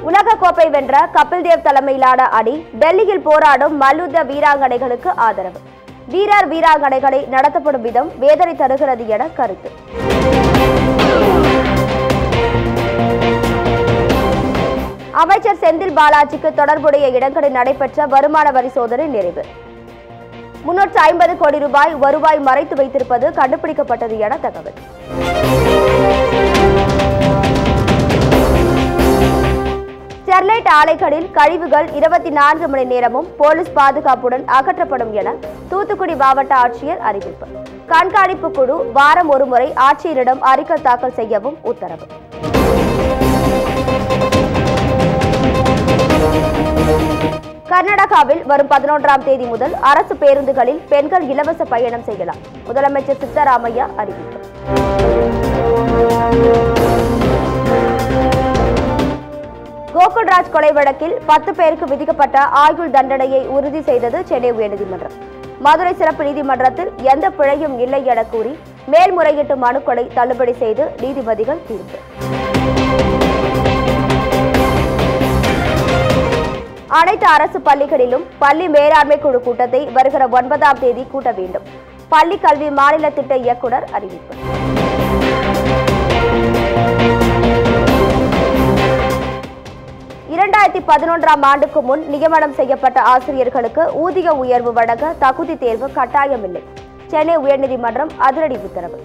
உலக கோப்பை வென்ற கபில் தேவ் தலைமையிலான அணி டெல்லியில் போராடும் மல்யுத்த வீராங்கனைகளுக்கு ஆதரவு வீரர் வீராங்கனைகளை நடத்தப்படும் விதம் வேதனை தருகிறது என கருத்து அமைச்சர் செந்தில் பாலாஜிக்கு தொடர்புடைய இடங்களில் நடைபெற்ற வருமான வரி சோதனை நிறைவு முன்னூற்று ஐம்பது கோடி ரூபாய் வருவாய் மறைத்து வைத்திருப்பது கண்டுபிடிக்கப்பட்டது என தகவல் ஸ்டெர்லைட் ஆலைகளில் கழிவுகள் இருபத்தி நான்கு மணி நேரமும் போலீஸ் பாதுகாப்புடன் அகற்றப்படும் என தூத்துக்குடி மாவட்ட ஆட்சியர் அறிவிப்பு கண்காணிப்பு குழு வாரம் ஒருமுறை ஆட்சியரிடம் அறிக்கை தாக்கல் செய்யவும் உத்தரவு கர்நாடகாவில் வரும் பதினொன்றாம் தேதி முதல் அரசு பேருந்துகளில் பெண்கள் இலவச பயணம் செய்யலாம் முதலமைச்சர் சித்தராமையா அறிவிப்பு கோகுல்ராஜ் கொலை வழக்கில் பத்து பேருக்கு விதிக்கப்பட்ட ஆயுள் தண்டனையை உறுதி செய்தது சென்னை உயர்நீதிமன்றம் மதுரை சிறப்பு நீதிமன்றத்தில் எந்த பிழையும் இல்லை என கூறி மேல்முறையீட்டு மனுக்களை தள்ளுபடி செய்து நீதிபதிகள் தீர்ப்பு அனைத்து அரசு பள்ளிகளிலும் பள்ளி மேலாண்மை குழு கூட்டத்தை வருகிற ஒன்பதாம் தேதி கூட்ட வேண்டும் பள்ளி கல்வி மாநில திட்ட இயக்குனர் அறிவிப்பு இரண்டாயிரத்தி பதினொன்றாம் ஆண்டுக்கு முன் நியமனம் செய்யப்பட்ட ஆசிரியர்களுக்கு ஊதிய உயர்வு வழங்க தகுதி தேர்வு கட்டாயமில்லை சென்னை உயர்நீதிமன்றம் அதிரடி உத்தரவு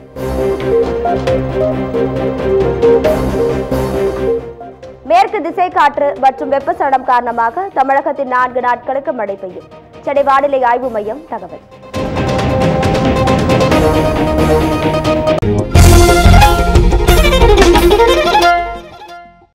மேற்கு திசை காற்று மற்றும் வெப்பசலனம் காரணமாக தமிழகத்தில் நான்கு நாட்களுக்கு மழை பெய்யும் சென்னை வானிலை ஆய்வு மையம் தகவல்